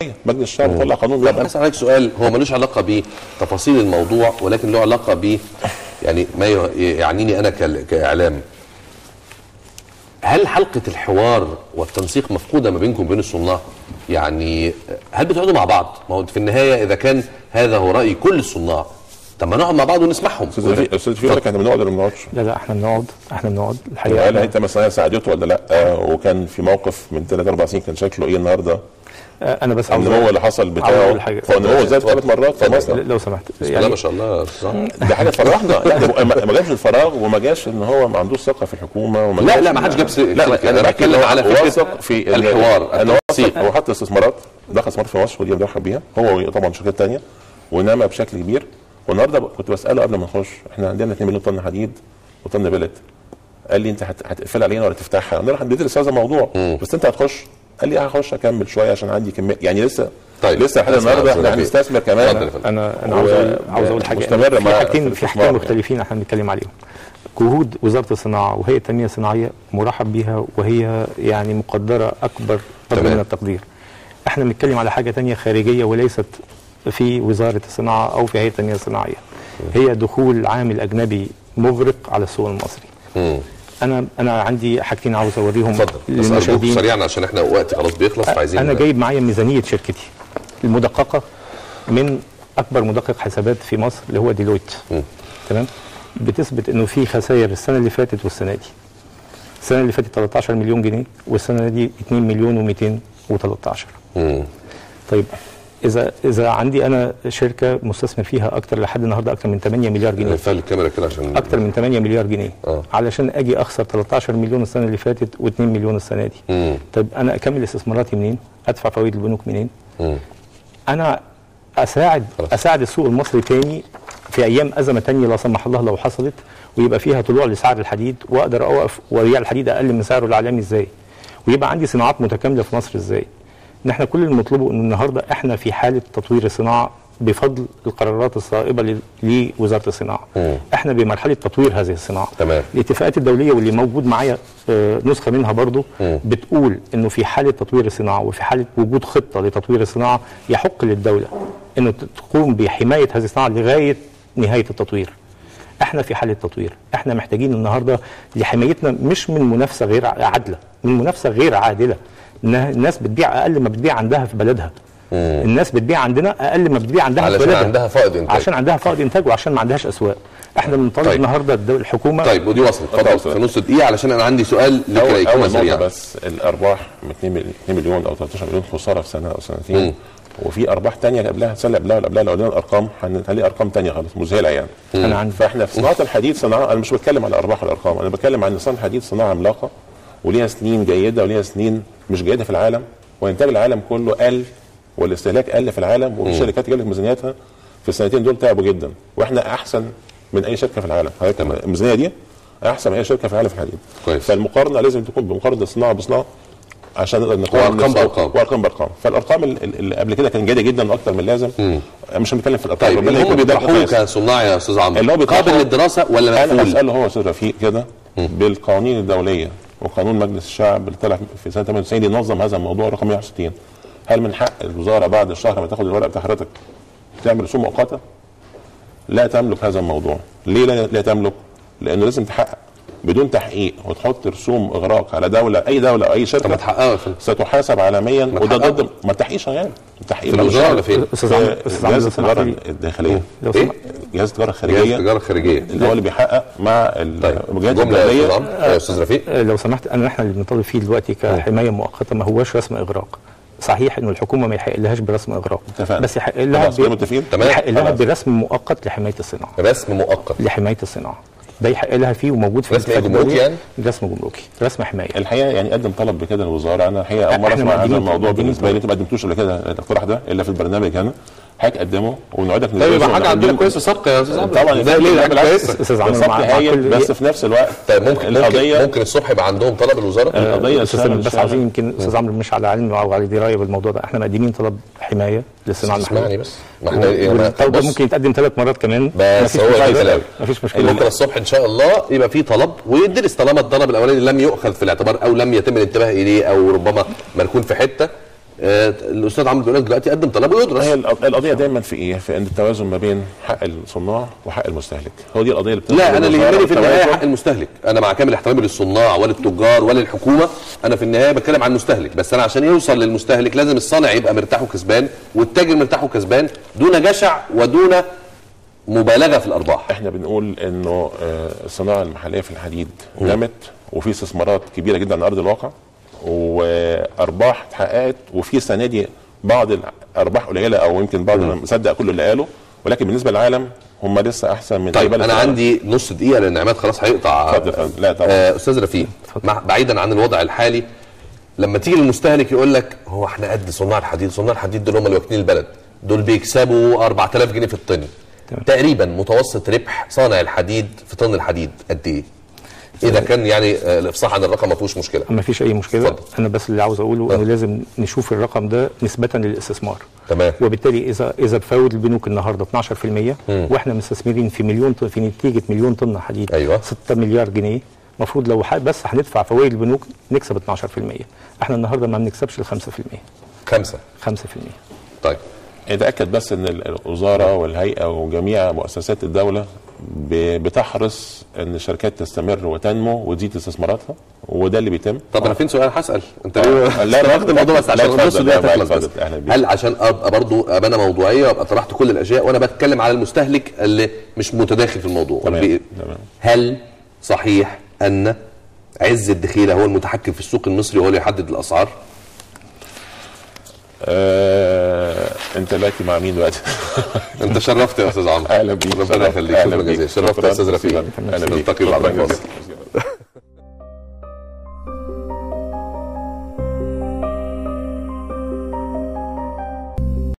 مجلس الشعب طلع قانون طب يبقى اسال حضرتك سؤال هو ملوش علاقه بتفاصيل الموضوع ولكن له علاقه ب يعني ما ي- يعنيني انا كال- كاعلام هل حلقه الحوار والتنسيق مفقوده ما بينكم وبين الصناع؟ يعني هل بتقعدوا مع بعض؟ ما هو في النهايه اذا كان هذا هو راي كل الصناع طب ما نقعد مع بعض ونسمعهم استاذ في استاذ في يقول لك احنا بنقعد ولا ما بنقعدش لا لا احنا بنقعد احنا بنقعد هل الحقيقه انت مثلا ساعدته ولا لا آه وكان في موقف من ثلاث اربع سنين كان شكله ايه النهارده آه، انا بس عاوز النمو اللي حصل عاوز بتاعه أقول حاجة. هو النمو زاد ثلاث مرات في مصر لو سمحت بسم الله ما شاء الله يا أستاذ عمرو. دي حاجه تفرحنا لا ده ما ما جابش الفراغ وما جاش ان هو ما عندوش ثقه في الحكومه وما لا جاش- لا ما حدش جاب سيرة لا كده. انا لكن بتكلم هو على فكره واثق في الحوار انا التنسيق واثق هو حط استثمارات دخل استثمار في مصر ودي بنرحب بيها هو طبعا شركات تانية ونما بشكل كبير والنهارده كنت بساله قبل ما نخش احنا عندنا 2 مليون طن حديد وطن بلت قال لي انت هت- هتقفل علينا ولا تفتحها؟ قلنا له هندرس هذا الموضوع بس انت هتخش قال لي هخش اكمل شويه عشان عندي كميه يعني لسه طيب. لسه لحد اسمع النهارده أستاذ احنا رفيق. هنستثمر اتفضل كمان يا فندم. انا انا عاوز اقول عاوز اقول حاجه مستمرة في مع- حاجتين في في حاجتين الاستثمار. مختلفين احنا بنتكلم عليهم جهود وزاره الصناعه وهي التنميه الصناعيه مرحب بيها وهي يعني مقدره اكبر قدر تمام. من التقدير احنا بنتكلم على حاجه تانية خارجيه وليست في وزاره الصناعه او في هيئه التنميه الصناعيه هي دخول عامل اجنبي مغرق على السوق المصري مم. انا انا عندي حاجتين عاوز اوريهم اتفضل بس ارجوك سريعا عشان احنا وقت خلاص بيخلص فعايزين انا جايب معايا ميزانيه شركتي المدققه من اكبر مدقق حسابات في مصر اللي هو ديلويت مم. تمام بتثبت انه في خسائر السنه اللي فاتت والسنه دي السنه اللي فاتت 13 مليون جنيه والسنه دي 2 مليون و213 مم. طيب اذا اذا عندي انا شركه مستثمر فيها اكتر لحد النهارده اكتر من 8 مليار جنيه نقفل الكاميرا كده عشان اكتر من 8 مليار جنيه آه. علشان اجي اخسر 13 مليون السنه اللي فاتت و2 مليون السنه دي مم. طيب انا اكمل استثماراتي منين ادفع فوائد البنوك منين مم. انا اساعد خلاص. اساعد السوق المصري تاني في ايام ازمه تانية لا سمح الله لو حصلت ويبقى فيها طلوع لسعر الحديد واقدر اوقف وابيع الحديد اقل من سعره العالمي ازاي ويبقى عندي صناعات متكامله في مصر ازاي ان احنا كل اللي بنطلبه ان النهارده احنا في حاله تطوير الصناعه بفضل القرارات الصائبه ل- لوزاره الصناعه مم. احنا بمرحله تطوير هذه الصناعه تمام. الاتفاقات الدوليه واللي موجود معايا آه، نسخه منها برضو مم. بتقول انه في حاله تطوير الصناعه وفي حاله وجود خطه لتطوير الصناعه يحق للدوله انه تقوم بحمايه هذه الصناعه لغايه نهايه التطوير. احنا في حاله تطوير، احنا محتاجين النهارده لحمايتنا مش من منافسه غير عادله، من منافسه غير عادله. إنها الناس بتبيع اقل ما بتبيع عندها في بلدها. الناس بتبيع عندنا اقل ما بتبيع عندها علشان في بلدها عندها فائض إنتاج. عشان عندها فائض انتاج وعشان ما عندهاش اسواق. احنا بنطالب طيب. النهارده الدول- الحكومه طيب ودي وصلت اتفضل اتفضل يا في نص دقيقه علشان انا عندي سؤال لكي اول يكون اول نقطه سريعا بس الارباح من 2 مل- 2 مليون او 13 مليون خساره في سنه او مم. سنتين وفي ارباح تانية قبلها السنه اللي قبلها ولا قبلها لو قلنا الارقام هنلاقي ارقام تانية خالص مذهله يعني انا عندي فاحنا في صناعه الحديد صناعه انا مش بتكلم على الارباح والارقام انا بتكلم عن صناعه الحديد صناعه عملاقه وليها سنين جيده وليها سنين مش جيده في العالم وانتاج العالم كله قل والاستهلاك قل في العالم وفي شركات جالت ميزانياتها في السنتين دول تعبوا جدا واحنا احسن من اي شركه في العالم حضرتك الميزانيه دي احسن من اي شركه في العالم في الحديد كويس. فالمقارنه لازم تكون بمقارنه صناعه بصناعه عشان نقدر نقارن وأرقام نفس- بأرقام. وارقام بارقام فالارقام ال- ال- اللي قبل كده كانت جيده جدا واكتر من اللازم مش هنتكلم في الارقام طيب ربنا اللي هم يكون بيدرك بيطرحوه كويس. كصناع يا استاذ عمرو اللي هو بيطرحه- قابل للدراسه ولا انا مقفول؟ بساله هو استاذ رفيق كده بالقوانين الدوليه وقانون مجلس الشعب اللي طلع في سنه 98 ينظم هذا الموضوع رقم 161 هل من حق الوزاره بعد الشهر ما تاخد الورق بتاع حضرتك تعمل رسوم مؤقته؟ لا تملك هذا الموضوع ليه لا, لا تملك؟ لانه لازم تحقق بدون تحقيق وتحط رسوم اغراق على دوله اي دوله او اي طب ما شركه تحققها يا فندم. ستحاسب عالميا وده تحققها. ضد ما تحقيقش يعني التحقيق في بعد الوزاره الشهر. ولا فين؟ استاذ عمرو في استاذ عمرو جهاز لو سمحت التجاره لي الداخليه لو إيه؟ سمحت جهاز التجاره جهاز الخارجيه التجاره الخارجيه اللي هو اللي بيحقق مع طيب الجهات جمله يا استاذ الدوليه عمرو يا استاذ رفيق آه، لو سمحت انا احنا اللي بنطالب فيه دلوقتي كحمايه مؤقته ما هوش رسم اغراق صحيح انه الحكومه ما يحق لهاش برسم اغراق اتفقنا. بس يحق لها خلاص، كده متفقين؟ تمام. يحق لها خلاص. برسم مؤقت لحمايه الصناعه رسم مؤقت لحمايه الصناعه ده يحق لها فيه وموجود في رسم الاتفاق جمركي الدولي. يعني؟ رسم جمركي رسم حمايه الحقيقه يعني قدم طلب بكده للوزاره انا الحقيقه اول مره احنا اسمع هذا مقدمين- الموضوع مقدمين بالنسبه لي انتوا ما قدمتوش قبل كده الاقتراح ده الا في البرنامج هنا حضرتك قدمه ونوعدك طيب يبقى حاجه عندنا كويسه سابقه يا استاذ عمرو طبعا ده ليه حاجه كويسه استاذ عمرو بالظبط مع- مع هايل كل- بس في نفس الوقت طيب ممكن ممكن القضيه ممكن الصبح يبقى عندهم طلب الوزاره القضيه استاذ الشامل بس الشامل. عاوزين يمكن استاذ عمرو مش على علم او على درايه بالموضوع ده احنا مقدمين طلب حمايه للصناعه اسمعني المحليه بس ما احنا إيه، ما- والطلب ده بص، ممكن يتقدم ثلاث مرات كمان بس مفيش هو ده مشكلة. الكلام مفيش مشكله بكره الصبح ان شاء الله يبقى في طلب ويدرس طالما الطلب الاولاني لم يؤخذ في الاعتبار او لم يتم الانتباه اليه او ربما مركون في حته آه الاستاذ عمرو بيقول لك دلوقتي قدم طلب ويدرس هي الق- القضيه دايما في ايه؟ في ان التوازن ما بين حق الصناع وحق المستهلك هو دي القضيه اللي لا انا اللي الوزارة يهمني في النهايه والتوازن. حق المستهلك انا مع كامل احترامي للصناع وللتجار وللحكومه انا في النهايه بتكلم عن المستهلك بس انا عشان يوصل للمستهلك لازم الصانع يبقى مرتاح وكسبان والتاجر مرتاح وكسبان دون جشع ودون مبالغه في الارباح احنا بنقول انه آه، الصناعه المحليه في الحديد نمت وفي استثمارات كبيره جدا على ارض الواقع وارباح اتحققت وفي السنه دي بعض الارباح قليله او يمكن بعض أنا مصدق كل اللي قاله ولكن بالنسبه للعالم هم لسه احسن من أي طيب بلد انا في العالم. عندي نص دقيقه لان عماد خلاص هيقطع اتفضل يا فندم. لا طبعا. آه استاذ رفيق مع بعيدا عن الوضع الحالي لما تيجي للمستهلك يقول لك هو احنا قد صناع الحديد صناع الحديد دول هم اللي واكلين البلد دول بيكسبوا 4000 جنيه في الطن تقريبا متوسط ربح صانع الحديد في طن الحديد قد ايه اذا كان يعني آه، الافصاح عن الرقم ما فيهوش مشكله ما فيش اي مشكله اتفضل. انا بس اللي عاوز اقوله اتفضل. انه لازم نشوف الرقم ده نسبه للاستثمار تمام وبالتالي اذا اذا بفاوض البنوك النهارده 12% واحنا مستثمرين في مليون طن في نتيجه مليون طن حديد أيوة. 6 مليار جنيه المفروض لو ح- بس هندفع فوائد البنوك نكسب 12% احنا النهارده ما بنكسبش ال 5% خمسه 5% طيب يتاكد بس ان الوزاره والهيئه وجميع مؤسسات الدوله ب- بتحرص ان الشركات تستمر وتنمو وتزيد استثماراتها وده اللي بيتم طب انا فين سؤال هسال انت آه. ليه لا، لا، واخد الموضوع بس لا، عشان اتفضل، نص لا، دقيقه لا، تخلص بس اتفضل، أهلا بيك. هل عشان ابقى برضو امانه موضوعيه وابقى طرحت كل الاشياء وانا بتكلم على المستهلك اللي مش متداخل في الموضوع تمام، والبي- تمام. هل صحيح ان عز الدخيله هو المتحكم في السوق المصري وهو اللي يحدد الاسعار آه انت دلوقتي مع مين دلوقتي؟ انت شرفت يا استاذ عمرو اهلا بيك ربنا يخليك أهلا شكرا بيك. جزيلا شرفت شكراً. يا استاذ رفيق أهلا بيك. نلتقي بعد شكراً الفاصل جزيلا.